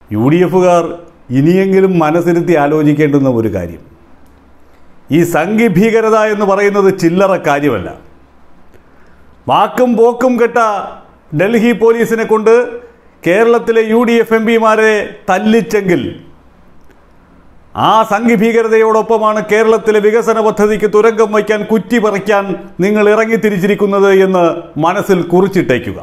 U D എഫുകാർ ഇനിയെങ്കിലും മനസ്സിരുത്തി ആലോചിക്കേണ്ടുന്ന ഒരു കാര്യം ഈ സംഘി ഭീകരത എന്ന് പറയുന്നത് ചില്ലറ കാര്യമല്ല വാക്കും പോക്കും കെട്ട ഡൽഹി പോലീസിനെ കൊണ്ട് കേരളത്തിലെ യു ഡി എഫ് എം പിമാരെ തല്ലിച്ചെങ്കിൽ ആ സംഘി ഭീകരതയോടൊപ്പമാണ് കേരളത്തിലെ വികസന പദ്ധതിക്ക് തുരങ്കം വയ്ക്കാൻ കുറ്റി പറിക്കാൻ നിങ്ങൾ ഇറങ്ങിത്തിരിച്ചിരിക്കുന്നത് എന്ന് മനസ്സിൽ കുറിച്ചിട്ടേക്കുക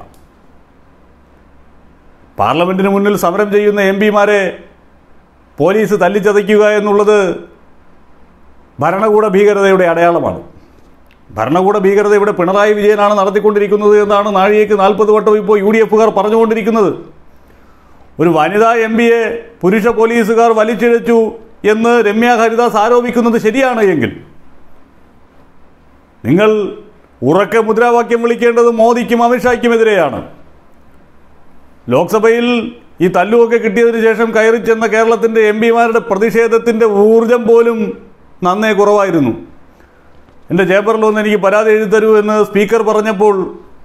പാർലമെന്റിന് മുന്നിൽ സമരം ചെയ്യുന്ന എം പിമാരെ പോലീസ് തല്ലിച്ചതയ്ക്കുക എന്നുള്ളത് ഭരണകൂട ഭീകരതയുടെ അടയാളമാണ് ഭരണകൂട ഭീകരത ഇവിടെ പിണറായി വിജയനാണ് നടത്തിക്കൊണ്ടിരിക്കുന്നത് എന്നാണ് നാഴികയ്ക്ക് നാൽപ്പത് വട്ടം ഇപ്പോൾ യു ഡി എഫുകാർ പറഞ്ഞുകൊണ്ടിരിക്കുന്നത് ഒരു വനിതാ എം പിയെ പുരുഷ പോലീസുകാർ വലിച്ചിഴച്ചു എന്ന് രമ്യ ഹരിദാസ് ആരോപിക്കുന്നത് ശരിയാണ് എങ്കിൽ നിങ്ങൾ ഉറക്കെ മുദ്രാവാക്യം വിളിക്കേണ്ടത് മോദിക്കും അമിത്ഷായ്ക്കുമെതിരെയാണ് ലോക്സഭയിൽ ഈ തല്ലുമൊക്കെ കിട്ടിയതിന് ശേഷം കയറി ചെന്ന കേരളത്തിൻ്റെ എം പിമാരുടെ പ്രതിഷേധത്തിൻ്റെ ഊർജം പോലും നന്നേ കുറവായിരുന്നു എൻ്റെ ചേപ്പറിലൊന്ന് എനിക്ക് പരാതി എഴുതരൂ എന്ന് സ്പീക്കർ പറഞ്ഞപ്പോൾ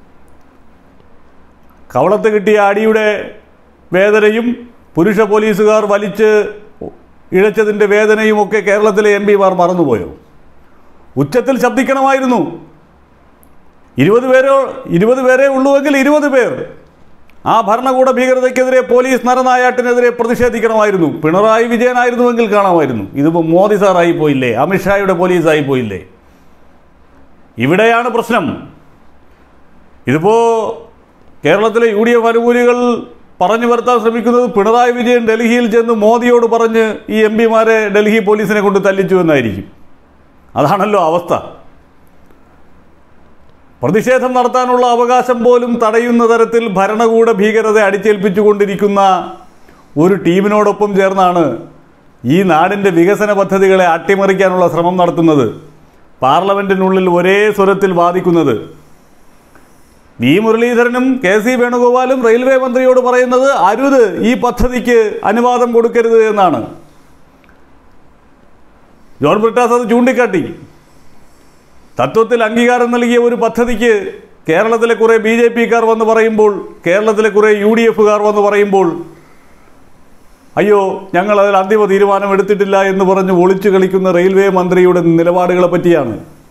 കവളത്ത് കിട്ടിയ അടിയുടെ വേദനയും പുരുഷ പോലീസുകാർ വലിച്ച് ഇഴച്ചതിൻ്റെ വേദനയും ഒക്കെ കേരളത്തിലെ എം പിമാർ മറന്നുപോയോ ഉച്ചത്തിൽ ശബ്ദിക്കണമായിരുന്നു ഇരുപത് പേരോ ഇരുപത് പേരേ ഉള്ളുവെങ്കിൽ ഇരുപത് പേർ ആ ഭരണകൂട ഭീകരതയ്ക്കെതിരെ പോലീസ് നരനായാട്ടിനെതിരെ പ്രതിഷേധിക്കണമായിരുന്നു പിണറായി വിജയനായിരുന്നുവെങ്കിൽ കാണാമായിരുന്നു ഇതിപ്പോൾ മോദി സാറായി പോയില്ലേ അമിത്ഷായുടെ പോലീസായി പോയില്ലേ ഇവിടെയാണ് പ്രശ്നം ഇതിപ്പോൾ കേരളത്തിലെ യു ഡി എഫ് അനുകൂലികൾ പറഞ്ഞു വരുത്താൻ ശ്രമിക്കുന്നത് പിണറായി വിജയൻ ഡൽഹിയിൽ ചെന്ന് മോദിയോട് പറഞ്ഞ് ഈ എം പിമാരെ ഡൽഹി പോലീസിനെ കൊണ്ട് തല്ലിച്ചു എന്നായിരിക്കും അതാണല്ലോ അവസ്ഥ പ്രതിഷേധം നടത്താനുള്ള അവകാശം പോലും തടയുന്ന തരത്തിൽ ഭരണകൂട ഭീകരത അടിച്ചേൽപ്പിച്ചുകൊണ്ടിരിക്കുന്ന ഒരു ടീമിനോടൊപ്പം ചേർന്നാണ് ഈ നാടിൻ്റെ വികസന പദ്ധതികളെ അട്ടിമറിക്കാനുള്ള ശ്രമം നടത്തുന്നത് പാർലമെൻറ്റിനുള്ളിൽ ഒരേ സ്വരത്തിൽ വാദിക്കുന്നത് വി മുരളീധരനും കെ സി വേണുഗോപാലും റെയിൽവേ മന്ത്രിയോട് പറയുന്നത് അരുത് ഈ പദ്ധതിക്ക് അനുവാദം കൊടുക്കരുത് എന്നാണ് ജോൺ ബ്രിട്ടാസ് അത് ചൂണ്ടിക്കാട്ടി തത്വത്തിൽ അംഗീകാരം നൽകിയ ഒരു പദ്ധതിക്ക് കേരളത്തിലെ കുറേ ബി ജെ പിക്കാർ വന്ന് പറയുമ്പോൾ കേരളത്തിലെ കുറേ യു ഡി എഫുകാർ വന്ന് പറയുമ്പോൾ അയ്യോ ഞങ്ങൾ അതിൽ അന്തിമ തീരുമാനം എടുത്തിട്ടില്ല എന്ന് പറഞ്ഞ് ഒളിച്ചു കളിക്കുന്ന റെയിൽവേ മന്ത്രിയുടെ നിലപാടുകളെ പറ്റിയാണ്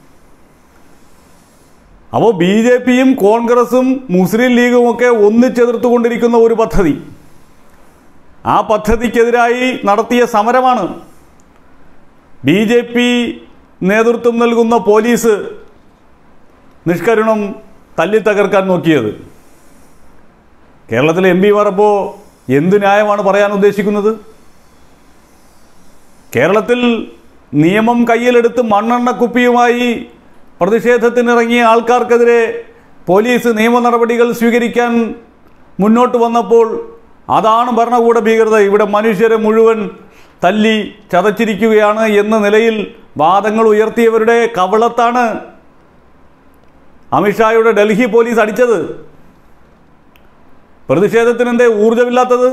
അപ്പോൾ ബി ജെ പിയും കോൺഗ്രസും മുസ്ലിം ലീഗും ഒക്കെ ഒന്നിച്ചെതിർത്തുകൊണ്ടിരിക്കുന്ന ഒരു പദ്ധതി ആ പദ്ധതിക്കെതിരായി നടത്തിയ സമരമാണ് ബി ജെ പി നേതൃത്വം നൽകുന്ന പോലീസ് നിഷ്കരുണം തല്ലി തകർക്കാൻ നോക്കിയത് കേരളത്തിലെ എം പിമാർ അപ്പോൾ എന്ത് ന്യായമാണ് പറയാൻ ഉദ്ദേശിക്കുന്നത് കേരളത്തിൽ നിയമം കയ്യിലെടുത്ത് മണ്ണെണ്ണ കുപ്പിയുമായി പ്രതിഷേധത്തിനിറങ്ങിയ ആൾക്കാർക്കെതിരെ പോലീസ് നിയമ നടപടികൾ സ്വീകരിക്കാൻ മുന്നോട്ട് വന്നപ്പോൾ അതാണ് ഭരണകൂട ഭീകരത ഇവിടെ മനുഷ്യരെ മുഴുവൻ തല്ലി ചതച്ചിരിക്കുകയാണ് എന്ന നിലയിൽ വാദങ്ങൾ ഉയർത്തിയവരുടെ കവളത്താണ് അമിത്ഷായുടെ ഡൽഹി പോലീസ് അടിച്ചത് പ്രതിഷേധത്തിനെന്തേ ഊർജമില്ലാത്തത്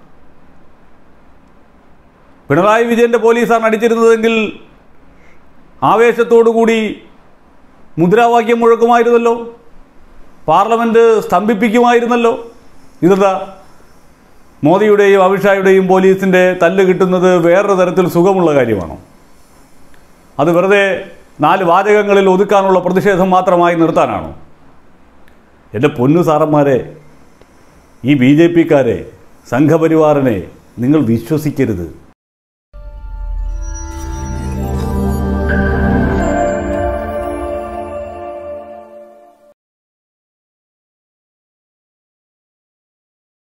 പിണറായി വിജയൻ്റെ പോലീസാണ് അടിച്ചിരുന്നതെങ്കിൽ ആവേശത്തോടുകൂടി മുദ്രാവാക്യം മുഴക്കുമായിരുന്നല്ലോ പാർലമെൻറ്റ് സ്തംഭിപ്പിക്കുമായിരുന്നല്ലോ ഇതെന്താ മോദിയുടെയും അമിത്ഷായുടെയും പോലീസിൻ്റെ തല്ല് കിട്ടുന്നത് വേറൊരു തരത്തിൽ സുഖമുള്ള കാര്യമാണോ അത് വെറുതെ നാല് വാചകങ്ങളിൽ ഒതുക്കാനുള്ള പ്രതിഷേധം മാത്രമായി നിർത്താനാണോ എൻ്റെ പൊന്നു സാറന്മാരെ ഈ ബി ജെ പിക്കാരെ സംഘപരിവാറിനെ നിങ്ങൾ വിശ്വസിക്കരുത്